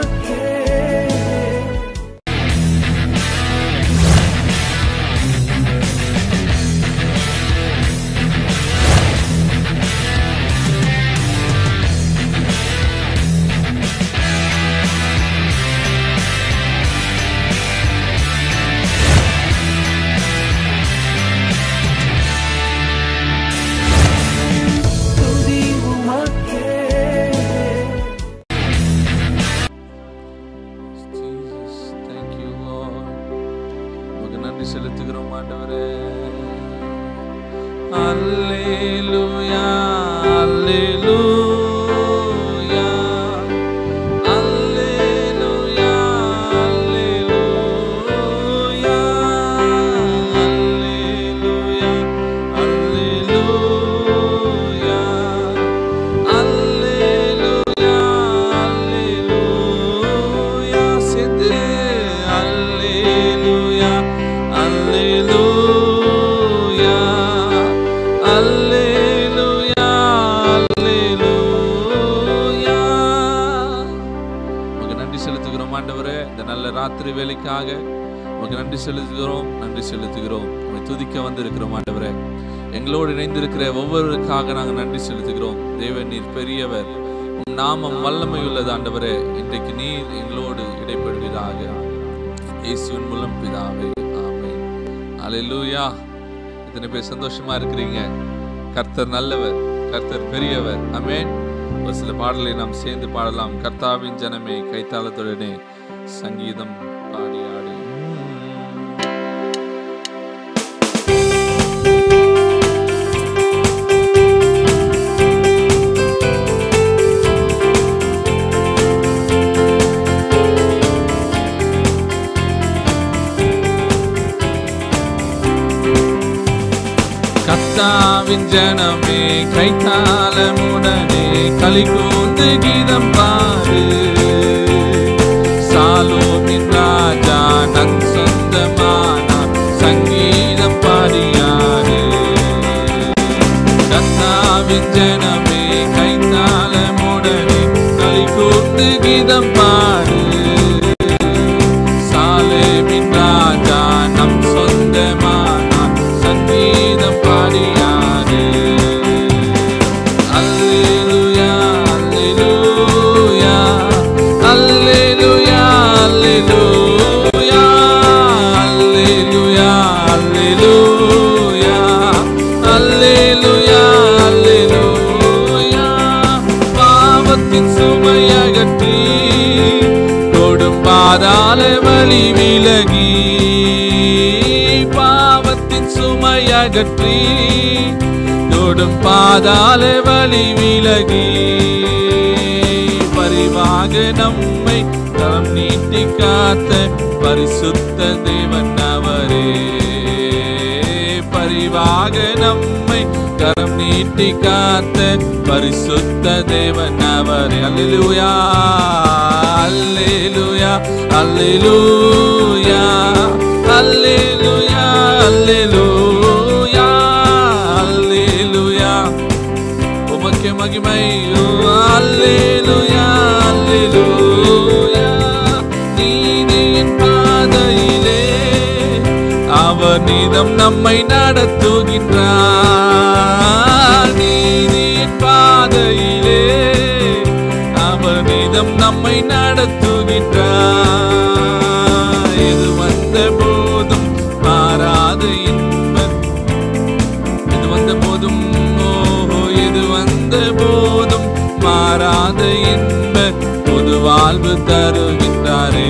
உமக்கே துதி உமக்கே Jesus, thank you, Lord. உமக்கு நன்றி செலுத்துகிறோம் ஆண்டவரே அல்லேலூயா அல்லேலூயா அல்லேலூயா அல்லேலூயா அல்லேலூயா அல்லேலூயா அல்லேலூயா அல்லேலூயா சேர்ந்து அல்லேலூயா அல்லேலூயா அல்லேலூயா அல்லேலூயா உமக்கு நன்றி செலுத்துகிறோம் ஆண்டவரே இந்த நல்ல ராத்திரி வேலைக்காக உமக்கு நன்றி செலுத்துகிறோம் நன்றி செலுத்துகிறோம் உம்மை துதிக்க வந்திருக்கிறோம் ஆண்டவரே எங்களோடு இணைந்திருக்கிற ஒவ்வொருவருக்காக நாங்கள் நன்றி செலுத்துகிறோம் தேவன் நீர் பெரியவர் உம் நாமம் வல்லமை உள்ளது ஆண்டவரே இன்றைக்கு நீர் எங்களோடு இடைப்படுவதாக இயேசுவின் மூலம் பிதாவே ஆமென் அல்லேலூயா இத்தனை பேர் சந்தோஷமா இருக்கிறீங்க கர்த்தர் நல்லவர் கர்த்தர் பெரியவர் ஆமென் ஒரு சில பாடலை நாம் சேர்ந்து பாடலாம் கர்த்தாவின் ஜனமே கைத்தாளத்துடனே சங்கீதம் பாடி ஆடி கர்த்தாவின் ஜனமே கைத்தாளமுடனே களி கூர்ந்து கீதம் பாடு சாலோமின் ராஜா நன் சொந்தமானார் சங்கீதம் பாடியாடு கர்த்தாவின் ஜனமே கைத்தாளமுடனே களி கூர்ந்து கீதம் பாடு சாலேமின் ராஜா நம் சொந்தமானார் சங்கீதம் பாடியாடு அல்லேலூயா அல்லேலூயா அல்லேலூயா அல்லேலூயா அல்லேலூயா அல்லேலூயா அல்லேலூயா அல்லேலூயா பாவத்தின் சுமையகற்றி கொடும் பாதாள வழி விலகி பாவத்தின் சுமையகற்றி தொடும் பாதாள வழி விலகி பரிவாக நம்மை தரம் நீட்டி காத்த பரிசுத்த தேவன் அவரே பரிவாக நம்மை கரம் நீட்டி காத்த பரிசுத்த தேவன் அவரே அல்லேலூயா அல்லேலூயா அல்லேலூயா அல்லேலூயா அல்லேலூயா அல்லேலூயா உமக்கு மகிமை அல்லேலூயா அல்லேலூயா நீதியின் பாதையிலே அவர் நீதம் நம்மை நடத்துகின்றார் நீதியின் பாதையிலே அவர் நீதம் நம்மை நடத்துகின்றார் எது வந்த போதும் மாறாத இன்பம் எது வந்த போதும் ஓஹோ எது வந்த போதும் மாறாத இன்ப பொது வாழ்வு தருகின்றாரே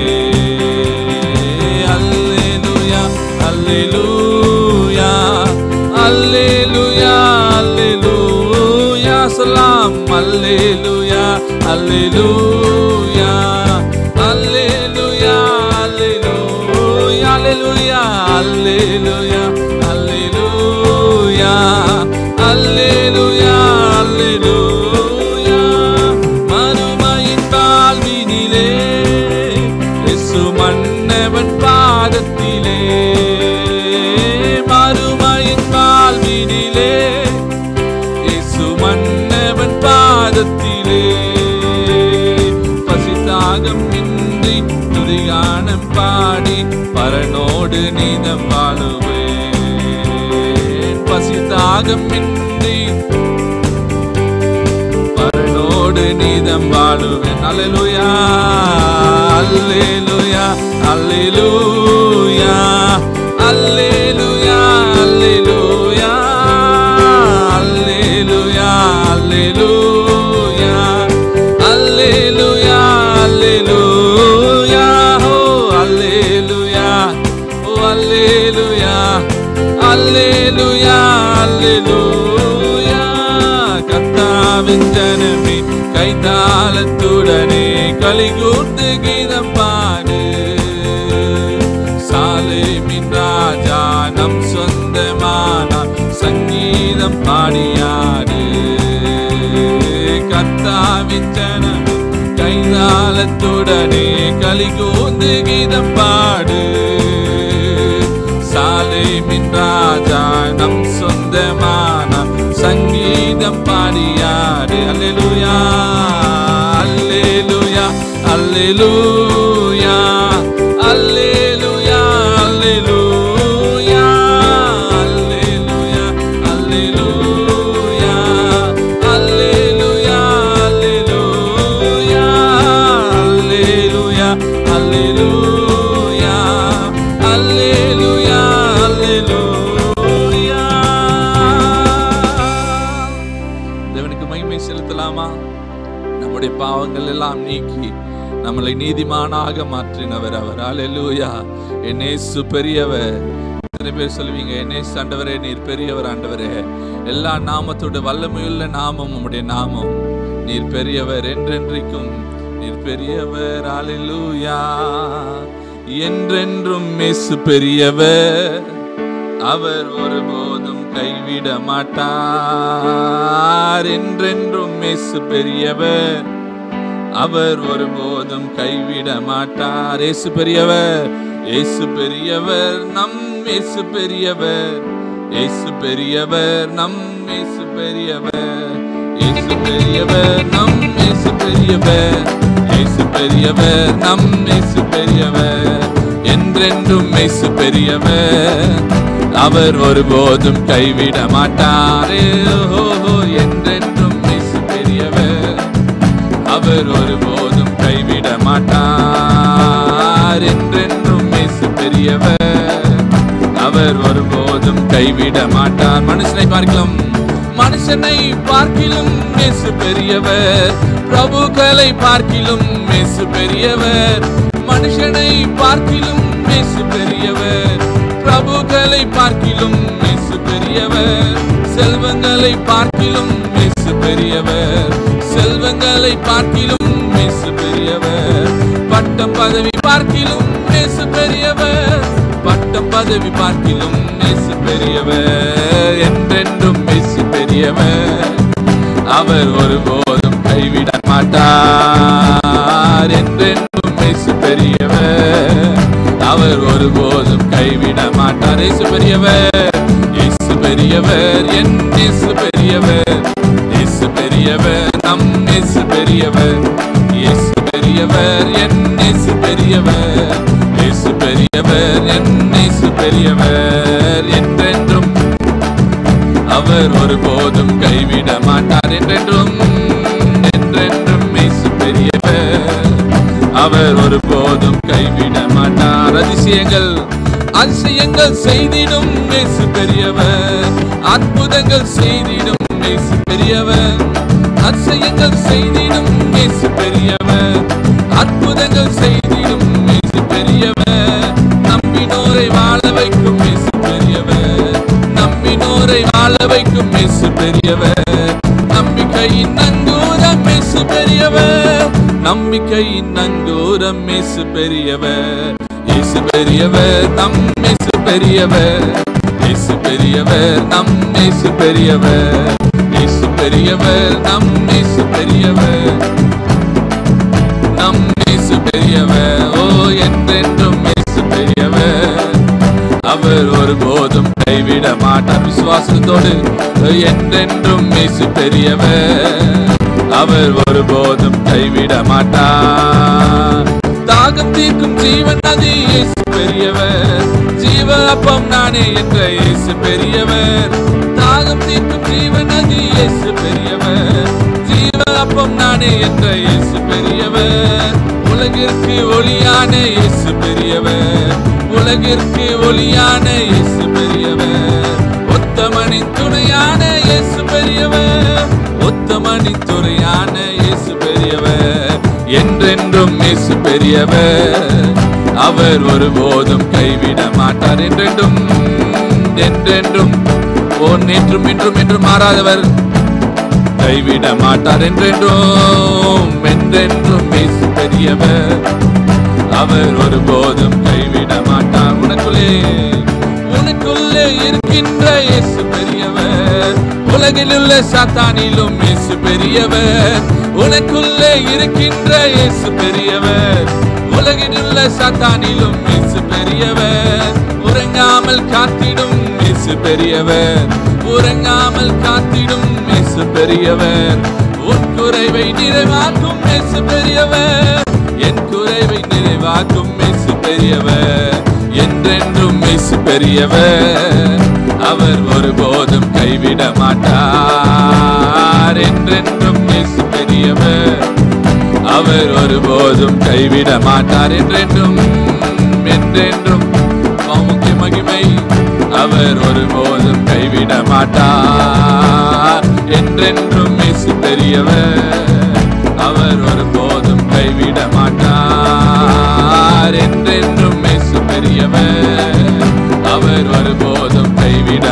அல்லேலூயா அல்லேலூயா அல்லேலூயா அல்லேலூயா சொல்லாம் அல்லேலூயா அல்லேலூயா அல்லேலூயா அல்லேலூயா அல்லேலூயா அல்லேலூயா அல்லேலூயா அல்லேலூயா அல்லேலூயா மறுமையின் வாழ்வினிலே இயேசு மன்னவன் பாதத்திலே மறுமையின் வாழ்வினிலே இயேசு மன்னவன் பாதத்திலே பசித்தா தாகம் இன்றி துதிகானம் பாடி பரனோடு நீதம் வாழுவேன் பசி தாகம் இன்றி பரனோடு நீதம் வாழுவேன் அல்லேலூயா அல்லேலூயா அல்லேலூயா அல்லேலூயா அல்லேலூயா அல்லேலூயா அல்லேலூயா அல்லேலூயா அல்லேலூயா ஓ அல்லேலூயா ஓ அல்லேலூயா அல்லேலூயா அல்லேலூயா கர்த்தாவின் ஜனமே கைதாளத்துடனே கலிகூர்ந்து கீதம் பாடு சாலேமின் ராஜா நம் சொந்தமானார் சங்கீதம் பாடியாடு கர்த்தாவின் ஜனம் கைதாளத்துடனே கலிகூர்ந்து கீதம் பாடு சாலேமின் ராஜா நம் சொந்தமான சங்கீதம் பாடியாடு அல்லேலூயா அல்லேலூயா அல்லேலூயா அல்லேலூயா அல்லேலூயா அல்லேலூயா அல்லேலூயா அல்லேலூயா அல்லேலூயா அல்லேலூயா அல்லேலூயா அல்லேலூயா அல்லேலூயா தேவனுக்கு மகிமை செலுத்தலாமா நம்முடைய பாவங்கள் எல்லாம் நீக்கி நம்மளை நீதிமானாக மாற்றினவர் அவர் அல்லேலூயா என்னேசு பெரியவர் எத்தனை பேர் சொல்லுவீங்க என்னேசு ஆண்டவரே நீர் பெரியவர் ஆண்டவரே எல்லா நாமத்தோட வல்லமையுள்ள நாமம் உம்முடைய நாமம் நீர் பெரியவர் என்றென்றைக்கும் நீர் பெரியவர் அல்லேலூயா என்றென்றும் இயேசு பெரியவர் அவர் ஒருபோதும் கைவிட மாட்டார் என்றென்றும் இயேசு பெரியவர் அவர் ஒருபோதும் கைவிட மாட்டார் இயேசு பெரியவர் இயேசு பெரியவர் நம் இயேசு பெரியவர் இயேசு பெரியவர் நம் இயேசு பெரியவர் இயேசு பெரியவர் நம் இயேசு பெரியவர் இயேசு பெரியவர் நம் இயேசு பெரியவர் என்றென்றும் இயேசு பெரியவர் அவர் ஒருபோதும் கைவிட மாட்டாரே ஓஹோ என்றென்றும் இயேசு பெரியவர் அவர் ஒருபோதும் கைவிட மாட்டார் என்றென்றும் இயேசு பெரியவர் அவர் ஒருபோதும் கைவிட மாட்டார் மனுஷனை பார்க்கலாம் மனுஷனை பார்க்கிலும் இயேசு பெரியவர் பிரபுக்களை பார்க்கிலும் இயேசு பெரியவர் மனுஷனை பார்க்கிலும் இயேசு பெரியவர் பிரபுக்களை பார்க்கிலும் இயேசு பெரியவர் செல்வங்களை பார்க்கிலும் இயேசு பெரியவர் செல்வங்களை பார்க்கிலும் இயேசு பெரியவர் பட்டம் பதவி பார்க்கிலும் இயேசு பெரியவர் பட்டம் பதவி பார்க்கிலும் இயேசு பெரியவர் என்றென்றும் இயேசு பெரியவர் அவர் ஒருபோதும் கைவிட மாட்டார் என்றென்றும் இயேசு பெரியவர் அவர் ஒருபோதும் கைவிட மாட்டார் இயேசு பெரியவர் இயேசு பெரியவர் என் இயேசு பெரியவர் இயேசு பெரியவர் நம் இயேசு பெரியவர் இயேசு பெரியவர் என் இயேசு பெரியவர் இயேசு பெரியவர் என் இயேசு பெரியவர் என்றென்றும் அவர் ஒருபோதும் கைவிட மாட்டார் என்றென்றும் என்றென்றும் இயேசு பெரியவர் அவர் ஒருபோதும் கைவிட மாட்டார் அதிசயங்கள் அதிசயங்கள் செய்திடும் இயேசு பெரியவர் அற்புதங்கள் செய்திடும் இயேசு பெரியவர் அதிசயங்கள் செய்திடும் இயேசு பெரியவர் அற்புதங்கள் செய்திடும் இயேசு பெரியவர் நம்பினோரை வாழ வைக்கும் இயேசு பெரியவர் நம்பினோரை வாழ வைக்கும் இயேசு பெரியவர் நம்பிக்கையின் நங்கூரம் இயேசு பெரியவர் நம்பிக்கையின் நங்கூரம் இயேசு பெரியவர் இயேசு பெரியவர் நம் இயேசு பெரியவர் இயேசு பெரியவர் நம் இயேசு பெரியவர் இயேசு பெரியவர் நம் இயேசு பெரியவர் நம் இயேசு பெரியவர் ஓ என்றென்றும் இயேசு பெரியவர் அவர் ஒருபோதும் கைவிட மாட்டார் விசுவாசத்தோடு என்றென்றும் இயேசு பெரியவர் அவர் ஒருபோதும் கைவிட மாட்டார் தாகம் தீர்க்கும் ஜீவன் நதி இயேசு பெரியவர் ஜீவ அப்பம் நானே என்ற இயேசு பெரியவர் தாகம் தீர்க்கும் ஜீவன் நதி இயேசு பெரியவர் ஜீவ அப்பம் நானே என்ற இயேசு பெரியவர் உலகிற்கு ஒளியான இயேசு பெரியவர் உலகிற்கு ஒளியான இயேசு பெரியவர் ஒத்தமனின் துணையான இயேசு பெரியவர் ஒத்தமனின் துணையான இயேசு பெரியவர் என்றென்றும் இயேசு பெரியவர் அவர் ஒருபோதும் கைவிட மாட்டார் என்றென்றும் என்றென்றும் ஓ நேற்றும் இன்றும் என்றும் மாறாதவர் கைவிட மாட்டார் என்றென்றும் என்றென்றும் இயேசு பெரியவர் அவர் ஒருபோதும் கைவிட மாட்டார் உனக்குள்ளே உனக்குள்ளே இருக்கின்ற இயேசு பெரியவர் உலகில் உள்ள சாத்தானிலும் இயேசு பெரியவர் உனக்குள்ளே இருக்கின்ற இயேசு பெரியவர் உலகில் உள்ள சாத்தானிலும் இயேசு பெரியவர் உறங்காமல் காத்திடும் இயேசு பெரியவர் உறங்காமல் காத்திடும் இயேசு பெரியவர் உன் குறைவை நிறைவாக்கும் இயேசு பெரியவர் என் குறைவை நிறைவாக்கும் இயேசு பெரியவர் என்றென்றும் இயேசு பெரியவர் அவர் ஒருபோதும் கைவிட மாட்டார் என்றென்றும் இயேசு பெரியவர் அவர் ஒருபோதும் கைவிட மாட்டார் என்றென்றும் என்றென்றும் முக்கிய மகிமை அவர் ஒருபோதும் கைவிட மாட்டார் என்றென்றும் இயேசு பெரியவர் அவர் ஒருபோதும் கைவிட மாட்டார் என்றென்றும் இயேசு பெரியவர் அவர் ஒருபோதும் கைவிட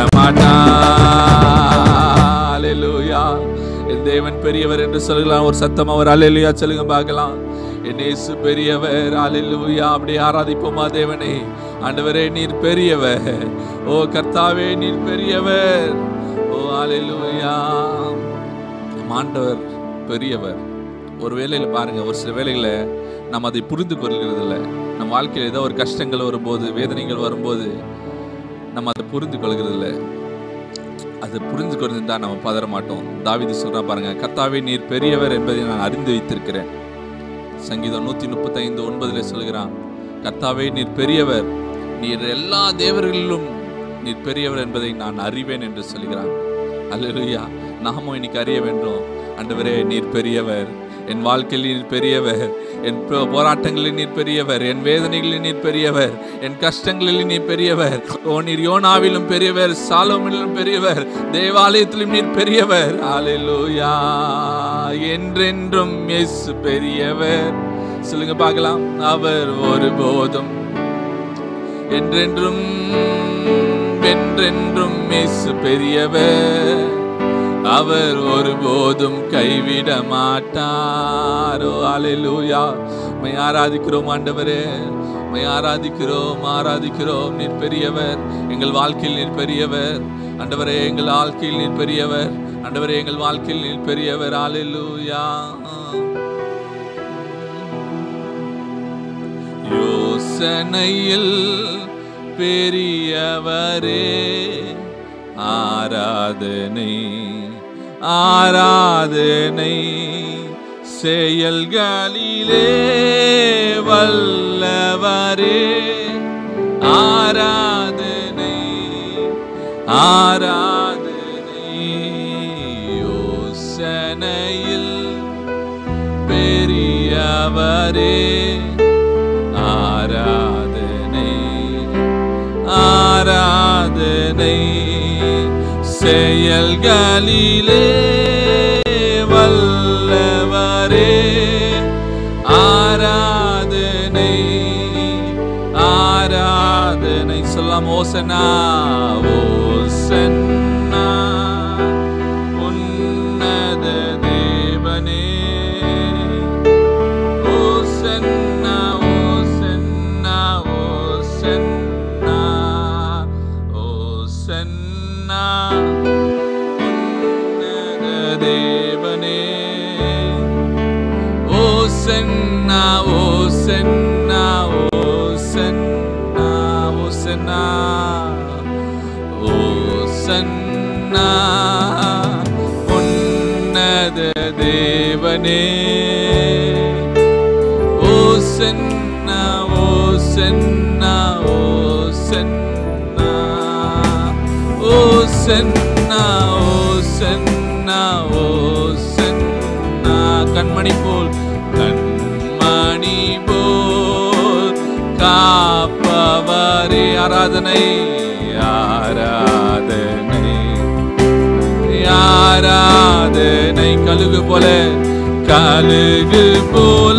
மாட்டார் அல்லேலூயா என் தேவன் பெரியவர் என்று சொல்லலாம் ஒரு சத்தம் அவர் அல்லேலூயா சொல்லுங்க பார்க்கலாம் என் இயேசு பெரியவர் அல்லேலூயா அப்படி ஆராதிப்போமா தேவனே ஆண்டவரே நீர் பெரியவர் ஓ கர்த்தாவே நீர் பெரியவர் ஓ அல்லேலூயா நம் ஆண்டவர் பெரியவர் ஒரு வேளையில பாருங்க ஒரு சில வேளைகளை நம்ம அதை புரிந்து கொள்கிறது இல்லை நம்ம வாழ்க்கையில் ஏதோ ஒரு கஷ்டங்கள் வரும்போது வேதனைகள் வரும்போது நம்ம அதை புரிந்து கொள்கிறது இல்லை அது புரிந்து கொண்டிருந்தா நம்ம பதற மாட்டோம் தாவீது சொல்றா பாருங்க கர்த்தாவே நீர் பெரியவர் என்பதை நான் அறிந்து வைத்திருக்கிறேன் சங்கீதம் நூத்தி முப்பத்தைந்து ஒன்பதுல சொல்கிறான் கர்த்தாவே நீர் பெரியவர் நீர் எல்லா தேவர்களிலும் நீர் பெரியவர் என்பதை நான் அறிவேன் என்று சொல்கிறான் அல்லேலூயா நாமும் இன்னைக்கு அறிய வேண்டும் ஆண்டவரே நீர் பெரியவர் என் வாழ்க்கையில் நீர் பெரியவர் என் போ- போராட்டங்களில் நீர் பெரியவர் என் வேதனைகளில் நீர் பெரியவர் என் கஷ்டங்களில் நீர் பெரியவர் ஓ நீர் யோனாவிலும் பெரியவர் சாலோமிலும் பெரியவர் தேவாலயத்திலும் நீர் பெரியவர் அல்லேலூயா என்றென்றும் இயேசு பெரியவர் சொல்லுங்க பார்க்கலாம் அவர் ஒருபோதும் என்றென்றும் என்றென்றும் இயேசு பெரியவர் அவர் ஒருபோதும் கைவிட மாட்டாரோ அலையூயா மை ஆராதிக்கிறோம் ஆண்டவரே மை ஆராதிக்கிறோம் ஆராதிக்கிறோம் நீர் பெரியவர் எங்கள் வாழ்க்கையில் நீர் பெரியவர் ஆண்டவரே எங்கள் வாழ்க்கையில் நீர் பெரியவர் ஆண்டவரே எங்கள் வாழ்க்கையில் நீர் பெரியவர் அலையூயா யோசனையில் பெரியவரே ஆராதனை ஆராதனை செயல்களிலே வல்லவரே ஆராதனை ஆராதனை யோசனையில் பெரியவரே ஆராதனை ஆராதனை செயல்களிலே வல்லவரே ஆராதனை ஆராதனை சொல்லாம் ஓசனா ஓசன்னா உன்னத தேவனே ஓசன்னா ஓசன்னா ஓசன்னா ஓசன்னா உன்னத தேவனே ஓசன்னா ஓசன்னா ஓசன்னா ஓசன்னா ஓசன்னா உன்னத தேவனே ஓசன்னா சென்னா ஓ சென்னா ஓ சென்னா ஓ சென்னா ஓ சென்னா ஓ சென்னா கண்மணி போல் கண்மணி போல் காப்பவரே ஆராதனை ஆராதனை ஆராதனை கழுகு போல கழுகு போல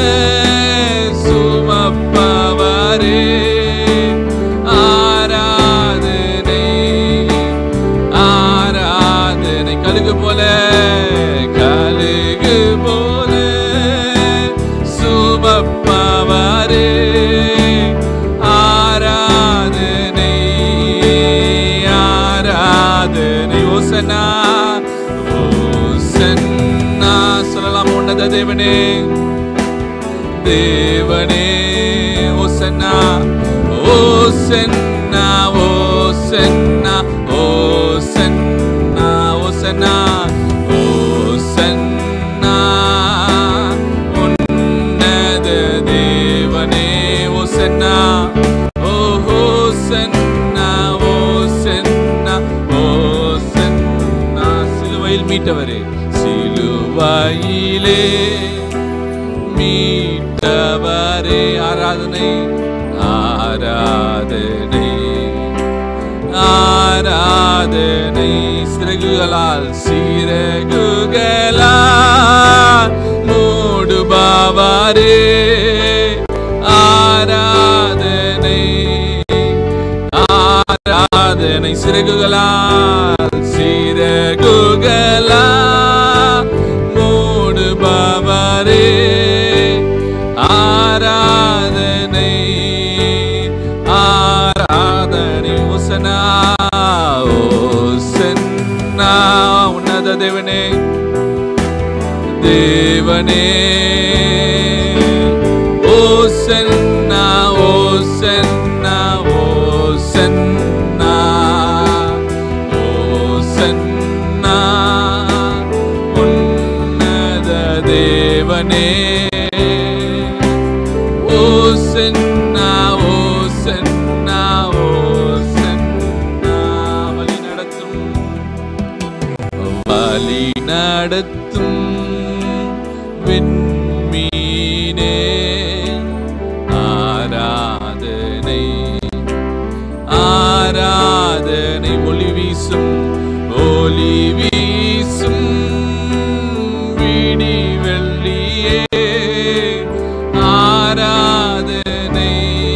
சுமப்பவரே ஆராதனை ஆராதனை கழுகு போல கழுகு போல சுமப்பவரே ஆராதனை ஆராதனை ஓசனா ஓசன்னா சொல்லலாம் உன்னத தேவனே தேவனே ஓசன்னா ஓசன்னா ஓசன்னா ஓசன்னா ஓசன்னா ஓசன்னா உன்னத தேவனே ஓசன்னா ஓ ஓசன்னா ஓசன்னா ஓசன்னா சிலுவையில் மீட்டவரே சிலுவையிலே மீட்டவரே ஆராதனை ஆராதனை ஆராதனை சிறகுகளால் சிறகுகளால் மூடுபவரே ஆராதனை ஆராதனை சிறகுகளால் சிறகுகளால் மூடுபவரே ஆராதனை ஆராதனை உசனா ஓசன்னா உன்னத தேவனே தேவனே ஓசன்னா ஓசன்னா ஓசன்னா ஓசன்னா உன்னத தேவனே ஓசன்னா ஓசன்னா ஓசன்னா வழி நடத்தும் வழி நடத்தும் விண்மீனே ஆராதனை ஆராதனை ஒளி வீசும் ஒளி வீசும் விடி வெள்ளியே ஆராதனை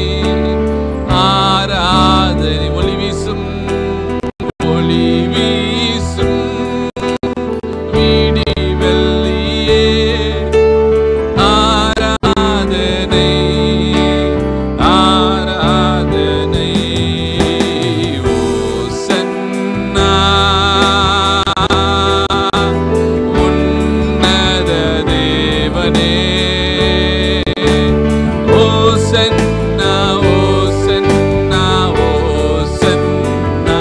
ஆராதனை ஒளி வீசும் ஒளி வீசும் விடி வெள்ளியே ஆராதனை ஆராதனை ஓசன்னா உன்னத தேவனே ஓசன்னா ஓசன்னா ஓசன்னா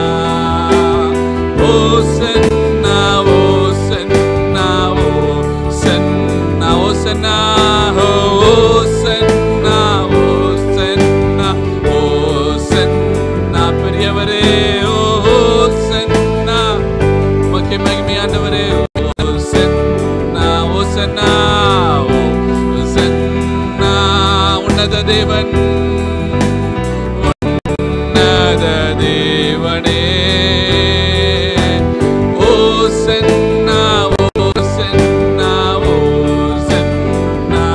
ஓசன்னா ஓசன்னா ஓசன்னா ஓசன்னா ஓசன்னா ஓசன்னா ஓசன்னா பெரியவரே ஓசன்னா உமக்கு மகிமையானவரே ஓசன்னா ஓசன்னா ஓசன்னா உன்னத தேவன் உன்னத தேவனே ஓசன்னா ஓசன்னா ஓசன்னா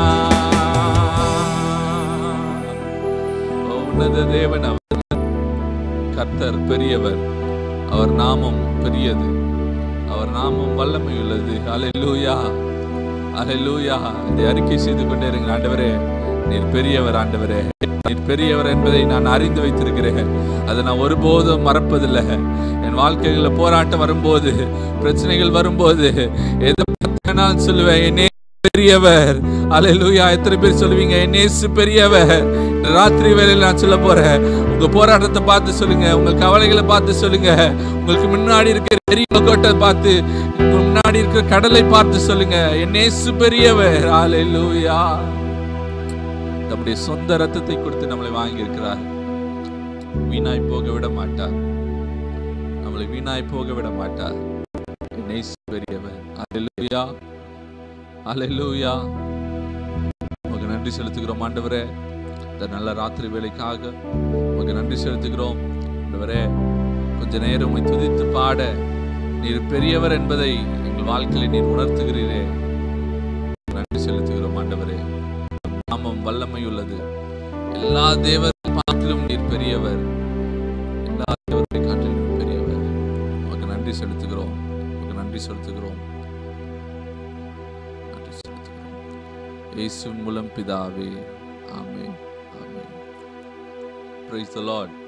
உன்னத தேவன் அவர் கர்த்தர் பெரியவர் அவர் நாமம் பெரியது அவர் நாமம் வல்லமை உள்ளது அலையூயா அலையூயா இதை அறிக்கை செய்து கொண்டே இருங்க ஆண்டவரே நீர் பெரியவர் ஆண்டவரே நீர் பெரியவர் என்பதை நான் அறிந்து வைத்திருக்கிறேன் அதை நான் ஒருபோதும் மறப்பதில்லை என் வாழ்க்கைகளில் போராட்டம் வரும்போது பிரச்சனைகள் வரும்போது எதை நான் சொல்லுவேன் என்னே பெரியவர் அலையிலூயா எத்தனை பேர் சொல்லுவீங்க என் இயேசு பெரியவர் இந்த ராத்திரி வேளையில் நான் சொல்ல போறேன் உங்க போராட்டத்தை பார்த்து சொல்லுங்க உங்க கவலைகளை பார்த்து சொல்லுங்க உங்களுக்கு முன்னாடி இருக்கிற பெரிய கோட்டை பார்த்து உங்க முன்னாடி இருக்கிற கடலை பார்த்து சொல்லுங்க என் இயேசு பெரியவர் அலையிலூயா இந்த தம்முடைய சொந்த ரத்தத்தை கொடுத்து நம்மளை வாங்கி இருக்கிறார் வீணாய் போக விட மாட்டார் நம்மளை வீணாய் போக விட மாட்டார் என் இயேசு பெரியவர் அல்லேலூயா அல்லேலூயா உமக்கு நன்றி செலுத்துகிறோம் ஆண்டவரே இந்த நல்ல ராத்திரி வேலைக்காக உமக்கு நன்றி செலுத்துகிறோம் ஆண்டவரே கொஞ்ச நேரம் உம்மை துதித்து பாட நீர் பெரியவர் என்பதை எங்கள் வாழ்க்கையில நீர் உணர்த்துகிறீரே நன்றி செலுத்துகிறோம் ஆண்டவரே நாமம் வல்லமை உள்ளது எல்லா தேவர் பார்த்திலும் நீர் பெரியவர் எல்லா தேவரை காட்டிலும் பெரியவர் உமக்கு நன்றி செலுத்துகிறோம் உமக்கு நன்றி செலுத்துகிறோம் நன்றி செலுத்துகிறோம் இயேசுவின் மூலம் பிதாவே ஆமென் ஆமென் praise the lord